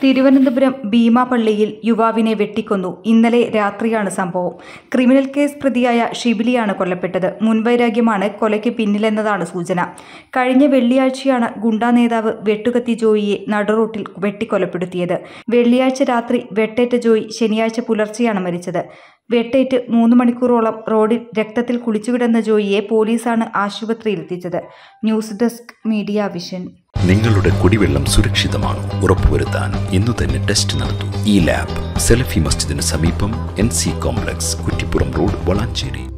തിരുവനന്തപുരം ഭീമാപള്ളിയിൽ യുവാവിനെ വെട്ടിക്കൊന്നു ഇന്നലെ രാത്രിയാണ് സംഭവം ക്രിമിനൽ കേസ് പ്രതിയായ ഷിബിലിയാണ് കൊല്ലപ്പെട്ടത് മുൻവൈരാഗ്യമാണ് കൊലയ്ക്ക് പിന്നിലെന്നതാണ് സൂചന കഴിഞ്ഞ വെള്ളിയാഴ്ചയാണ് ഗുണ്ടാ നേതാവ് വെട്ടുകത്തി ജോയിയെ നടുറോട്ടിൽ വെട്ടിക്കൊലപ്പെടുത്തിയത് വെള്ളിയാഴ്ച രാത്രി വെട്ടേറ്റ ജോയി ശനിയാഴ്ച പുലർച്ചെയാണ് മരിച്ചത് വെട്ടേറ്റ് മൂന്ന് മണിക്കൂറോളം റോഡിൽ രക്തത്തിൽ കുളിച്ചുകിടന്ന ജോയിയെ പോലീസാണ് ആശുപത്രിയിലെത്തിച്ചത് ന്യൂസ് ഡെസ്ക് മീഡിയ വിഷൻ നിങ്ങളുടെ കുടിവെള്ളം സുരക്ഷിതമാണോ ഉറപ്പുവരുത്താൻ ഇന്നു തന്നെ ടെസ്റ്റ് നടത്തൂ ഈ ലാബ് സെലഫി മസ്ജിദിന് സമീപം N C complex Kuttippuram road Valanchery